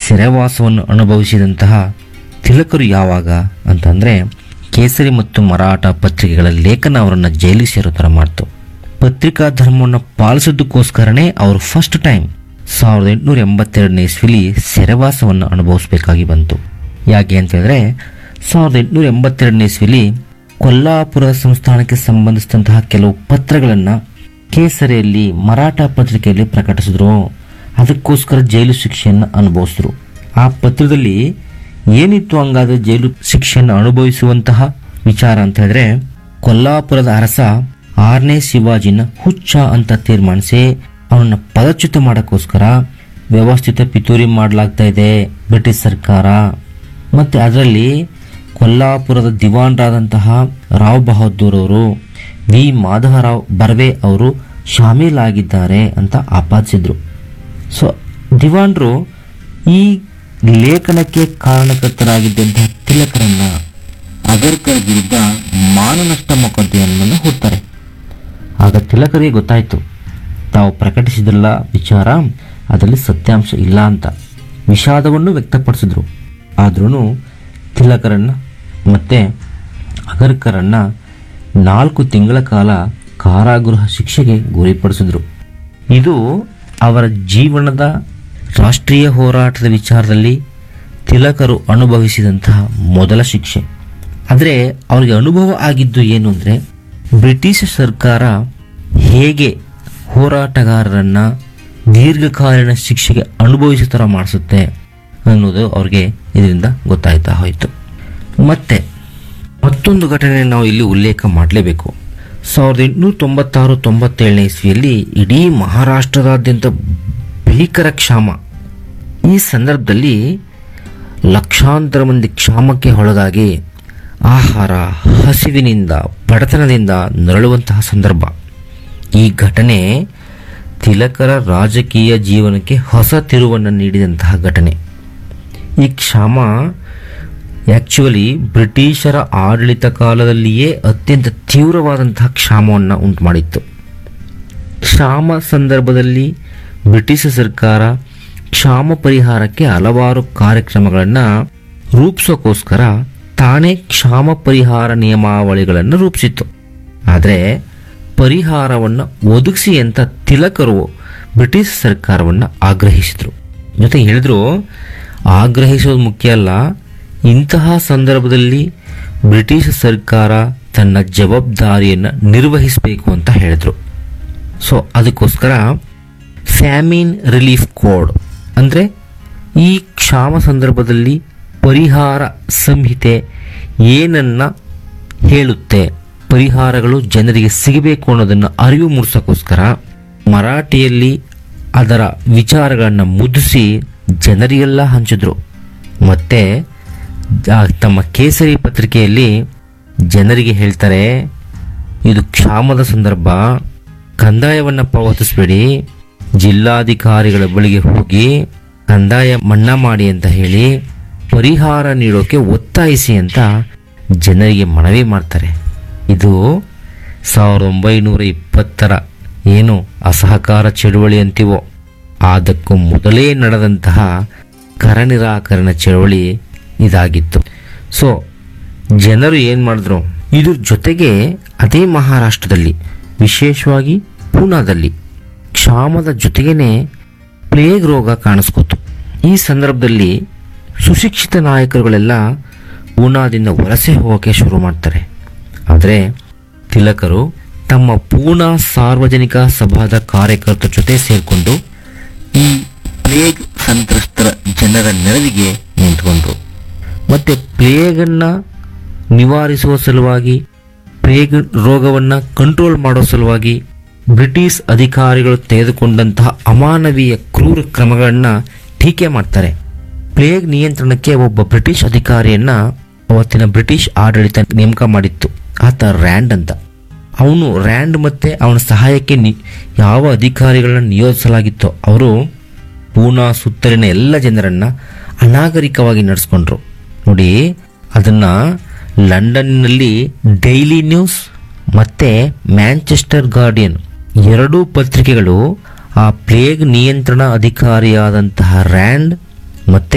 ಸೆರೆವಾಸವನ್ನು ಅನುಭವಿಸಿದಂತಹ ತಿಲಕರು ಯಾವಾಗ ಅಂತಂದರೆ ಕೇಸರಿ ಮತ್ತು ಮರಾಠ ಪತ್ರಿಕೆಗಳ ಲೇಖನ ಅವರನ್ನು ಜೈಲಿಗೆ ಸೇರೋ ಥರ ಮಾಡ್ತು ಪತ್ರಿಕಾ ಧರ್ಮವನ್ನು ಪಾಲಿಸೋದಕ್ಕೋಸ್ಕರನೇ ಅವರು ಫಸ್ಟ್ ಟೈಮ್ ಸಾವಿರದ ಎಂಟುನೂರ ಎಂಬತ್ತೆರಡನೇ ಇಸ್ವಿಲಿ ಸೆರೆವಾಸವನ್ನು ಅನುಭವಿಸಬೇಕಾಗಿ ಬಂತು ಯಾಕೆ ಅಂತ ಹೇಳಿದ್ರೆ ಸಾವಿರದ ಎಂಟುನೂರ ಎಂಬತ್ತೆರಡನೇ ಇಸ್ವಿಲಿ ಕೊಲ್ಲಾಪುರ ಸಂಸ್ಥಾನಕ್ಕೆ ಸಂಬಂಧಿಸಿದಂತಹ ಕೆಲವು ಪತ್ರಗಳನ್ನು ಕೇಸರಿಯಲ್ಲಿ ಮರಾಠ ಪತ್ರಿಕೆಯಲ್ಲಿ ಪ್ರಕಟಿಸಿದ್ರು ಅದಕ್ಕೋಸ್ಕರ ಜೈಲು ಶಿಕ್ಷೆಯನ್ನು ಅನುಭವಿಸಿದ್ರು ಆ ಪತ್ರದಲ್ಲಿ ಏನಿತ್ತು ಹಂಗಾದ್ರೆ ಜೈಲು ಶಿಕ್ಷೆಯನ್ನು ಅನುಭವಿಸುವಂತಹ ವಿಚಾರ ಅಂತ ಹೇಳಿದ್ರೆ ಕೊಲ್ಲಾಪುರದ ಅರಸ ಆರನೇ ಶಿವಾಜಿನ ಹುಚ್ಚ ಅಂತ ತೀರ್ಮಾನಿಸಿ ಅವನನ್ನ ಪದಚ್ಯುತ ಮಾಡೋಕ್ಕೋಸ್ಕರ ವ್ಯವಸ್ಥಿತ ಪಿತೂರಿ ಮಾಡಲಾಗ್ತಾ ಇದೆ ಬ್ರಿಟಿಷ್ ಸರ್ಕಾರ ಮತ್ತೆ ಅದರಲ್ಲಿ ಕೊಲ್ಲಾಪುರದ ದಿವಾನ್ರಾದಂತಹ ರಾವ್ ಬಹದ್ದೂರ್ ಅವರು ವಿ ಮಾಧವರಾವ್ ಬರ್ವೆ ಅವರು ಶಾಮೀಲಾಗಿದ್ದಾರೆ ಅಂತ ಆಪಾದಿಸಿದ್ರು ಸೊ ದಿವಾನ್ರು ಈ ಲೇಖನಕ್ಕೆ ಕಾರಣಕರ್ತರಾಗಿದ್ದಂತಹ ತಿಲಕರನ್ನ ಅಗರ್ಕರ್ ವಿರುದ್ಧ ಮಾನನಷ್ಟ ಮೊಕದ್ದಮೆಯನ್ನು ಹೂಡ್ತಾರೆ ಆಗ ತಿಲಕರಿಗೆ ಗೊತ್ತಾಯಿತು ತಾವು ಪ್ರಕಟಿಸಿದ್ರಲ್ಲ ವಿಚಾರ ಅದರಲ್ಲಿ ಸತ್ಯಾಂಶ ಇಲ್ಲ ಅಂತ ವಿಷಾದವನ್ನು ವ್ಯಕ್ತಪಡಿಸಿದ್ರು ಆದ್ರೂ ತಿಲಕರನ್ನ ಮತ್ತೆ ಅಗರ್ಕರನ್ನ ನಾಲ್ಕು ತಿಂಗಳ ಕಾಲ ಕಾರಾಗೃಹ ಶಿಕ್ಷೆಗೆ ಗುರಿಪಡಿಸಿದ್ರು ಇದು ಅವರ ಜೀವನದ ರಾಷ್ಟ್ರೀಯ ಹೋರಾಟದ ವಿಚಾರದಲ್ಲಿ ತಿಲಕರು ಅನುಭವಿಸಿದಂತಹ ಮೊದಲ ಶಿಕ್ಷೆ ಆದರೆ ಅವರಿಗೆ ಅನುಭವ ಆಗಿದ್ದು ಏನು ಅಂದರೆ ಬ್ರಿಟಿಷ್ ಸರ್ಕಾರ ಹೇಗೆ ಹೋರಾಟಗಾರರನ್ನ ದೀರ್ಘಕಾಲೀನ ಶಿಕ್ಷೆಗೆ ಅನುಭವಿಸೋ ಥರ ಮಾಡಿಸುತ್ತೆ ಅನ್ನೋದು ಅವ್ರಿಗೆ ಇದರಿಂದ ಗೊತ್ತಾಯ್ತಾ ಹೋಯಿತು ಮತ್ತೆ ಮತ್ತೊಂದು ಘಟನೆ ನಾವು ಇಲ್ಲಿ ಉಲ್ಲೇಖ ಮಾಡಲೇಬೇಕು ಸಾವಿರದ ಎಂಟುನೂರ ತೊಂಬತ್ತಾರು ತೊಂಬತ್ತೇಳನೇ ಇಸ್ವಿಯಲ್ಲಿ ಇಡೀ ಮಹಾರಾಷ್ಟ್ರದಾದ್ಯಂತ ಭೀಕರ ಕ್ಷಾಮ ಈ ಸಂದರ್ಭದಲ್ಲಿ ಲಕ್ಷಾಂತರ ಮಂದಿ ಕ್ಷಾಮಕ್ಕೆ ಒಳಗಾಗಿ ಆಹಾರ ಹಸಿವಿನಿಂದ ಬಡತನದಿಂದ ನರಳುವಂತಹ ಸಂದರ್ಭ ಈ ಘಟನೆ ತಿಲಕರ ರಾಜಕೀಯ ಜೀವನಕ್ಕೆ ಹೊಸ ತಿರುವನ್ನು ನೀಡಿದಂತಹ ಘಟನೆ ಈ ಕ್ಷಾಮ ಆ್ಯಕ್ಚುಲಿ ಬ್ರಿಟಿಷರ ಆಡಳಿತ ಕಾಲದಲ್ಲಿಯೇ ಅತ್ಯಂತ ತೀವ್ರವಾದಂತಹ ಕ್ಷಾಮವನ್ನು ಉಂಟು ಮಾಡಿತ್ತು ಕ್ಷಾಮ ಸಂದರ್ಭದಲ್ಲಿ ಬ್ರಿಟಿಷ್ ಸರ್ಕಾರ ಕ್ಷಾಮ ಪರಿಹಾರಕ್ಕೆ ಹಲವಾರು ಕಾರ್ಯಕ್ರಮಗಳನ್ನು ರೂಪಿಸೋಕ್ಕೋಸ್ಕರ ತಾನೇ ಕ್ಷಾಮ ಪರಿಹಾರ ನಿಯಮಾವಳಿಗಳನ್ನು ರೂಪಿಸಿತ್ತು ಆದರೆ ಪರಿಹಾರವನ್ನು ಒದಗಿಸಿ ಅಂತ ತಿಲಕರು ಬ್ರಿಟಿಷ್ ಸರ್ಕಾರವನ್ನು ಆಗ್ರಹಿಸಿದರು ಜೊತೆಗೆ ಹೇಳಿದ್ರು ಆಗ್ರಹಿಸೋದು ಮುಖ್ಯ ಅಲ್ಲ ಇಂತಹ ಸಂದರ್ಭದಲ್ಲಿ ಬ್ರಿಟಿಷ್ ಸರ್ಕಾರ ತನ್ನ ಜವಾಬ್ದಾರಿಯನ್ನು ನಿರ್ವಹಿಸಬೇಕು ಅಂತ ಹೇಳಿದ್ರು ಸೊ ಅದಕ್ಕೋಸ್ಕರ ಫ್ಯಾಮಿನ್ ರಿಲೀಫ್ ಕೋಡ್ ಅಂದರೆ ಈ ಕ್ಷಾಮ ಸಂದರ್ಭದಲ್ಲಿ ಪರಿಹಾರ ಸಂಹಿತೆ ಏನನ್ನ ಹೇಳುತ್ತೆ ಪರಿಹಾರಗಳು ಜನರಿಗೆ ಸಿಗಬೇಕು ಅನ್ನೋದನ್ನು ಅರಿವು ಮೂಡಿಸೋಕ್ಕೋಸ್ಕರ ಮರಾಠಿಯಲ್ಲಿ ಅದರ ವಿಚಾರಗಳನ್ನು ಮುದ್ರಿಸಿ ಜನರಿಗೆಲ್ಲ ಹಂಚಿದ್ರು ಮತ್ತೆ ಜ- ತಮ್ಮ ಕೇಸರಿ ಪತ್ರಿಕೆಯಲ್ಲಿ ಜನರಿಗೆ ಹೇಳ್ತಾರೆ ಇದು ಕ್ಷಾಮದ ಸಂದರ್ಭ ಕಂದಾಯವನ್ನು ಪಾವತಿಸಬೇಡಿ ಜಿಲ್ಲಾಧಿಕಾರಿಗಳ ಬಳಿಗೆ ಹೋಗಿ ಕಂದಾಯ ಮನ್ನಾ ಮಾಡಿ ಅಂತ ಹೇಳಿ ಪರಿಹಾರ ನೀಡೋಕೆ ಒತ್ತಾಯಿಸಿ ಅಂತ ಜನರಿಗೆ ಮನವಿ ಮಾಡ್ತಾರೆ ಇದು ಸಾವಿರದ ಒಂಬೈನೂರ ಇಪ್ಪತ್ತರ ಏನು ಅಸಹಕಾರ ಚಳುವಳಿ ಅಂತೀವೋ ಅದಕ್ಕೂ ಮೊದಲೇ ನಡೆದಂತಹ ಕರ ನಿರಾಕರಣ ಚಳವಳಿ ಇದಾಗಿತ್ತು ಸೊ ಜನರು ಏನು ಮಾಡಿದ್ರು ಇದ್ರ ಜೊತೆಗೆ ಅದೇ ಮಹಾರಾಷ್ಟ್ರದಲ್ಲಿ ವಿಶೇಷವಾಗಿ ಪೂನಾದಲ್ಲಿ ಕ್ಷಾಮದ ಜೊತೆಗೇನೆ ಪ್ಲೇಗ್ ರೋಗ ಕಾಣಿಸ್ಕೊತು ಈ ಸಂದರ್ಭದಲ್ಲಿ ಸುಶಿಕ್ಷಿತ ನಾಯಕರುಗಳೆಲ್ಲ ಪೂನಾದಿಂದ ವಲಸೆ ಹೋಗೋಕೆ ಶುರು ಮಾಡ್ತಾರೆ ಆದರೆ ತಿಲಕರು ತಮ್ಮ ಪೂನಾ ಸಾರ್ವಜನಿಕ ಸಭಾದ ಕಾರ್ಯಕರ್ತರ ಜೊತೆ ಸೇರಿಕೊಂಡು ಈ ಪ್ಲೇಗ್ ಸಂತ್ರಸ್ತರ ಜನರ ನೆರವಿಗೆ ನಿಂತ್ಕೊಂಡ್ರು ಮತ್ತೆ ಪ್ಲೇಗನ್ನು ನಿವಾರಿಸುವ ಸಲುವಾಗಿ ಪ್ಲೇಗ್ ರೋಗವನ್ನು ಕಂಟ್ರೋಲ್ ಮಾಡೋ ಸಲುವಾಗಿ ಬ್ರಿಟಿಷ್ ಅಧಿಕಾರಿಗಳು ತೆಗೆದುಕೊಂಡಂತಹ ಅಮಾನವೀಯ ಕ್ರೂರ ಕ್ರಮಗಳನ್ನು ಟೀಕೆ ಮಾಡ್ತಾರೆ ಪ್ಲೇಗ್ ನಿಯಂತ್ರಣಕ್ಕೆ ಒಬ್ಬ ಬ್ರಿಟಿಷ್ ಅಧಿಕಾರಿಯನ್ನ ಅವತ್ತಿನ ಬ್ರಿಟಿಷ್ ಆಡಳಿತ ನೇಮಕ ಮಾಡಿತ್ತು ಆತ ರ್ಯಾಂಡ್ ಅಂತ ಅವನು ರ್ಯಾಂಡ್ ಮತ್ತೆ ಅವನ ಸಹಾಯಕ್ಕೆ ನಿ ಯಾವ ಅಧಿಕಾರಿಗಳನ್ನ ನಿಯೋಜಿಸಲಾಗಿತ್ತೋ ಅವರು ಪೂನಾ ಸುತ್ತಲಿನ ಎಲ್ಲ ಜನರನ್ನ ಅನಾಗರಿಕವಾಗಿ ನಡೆಸ್ಕೊಂಡ್ರು ನೋಡಿ ಅದನ್ನ ಲಂಡನ್ನಲ್ಲಿ ಡೈಲಿ ನ್ಯೂಸ್ ಮತ್ತೆ ಮ್ಯಾಂಚೆಸ್ಟರ್ ಗಾರ್ಡಿಯನ್ ಎರಡೂ ಪತ್ರಿಕೆಗಳು ಆ ಪ್ಲೇಗ್ ನಿಯಂತ್ರಣ ಅಧಿಕಾರಿಯಾದಂತಹ ರ್ಯಾಂಡ್ ಮತ್ತೆ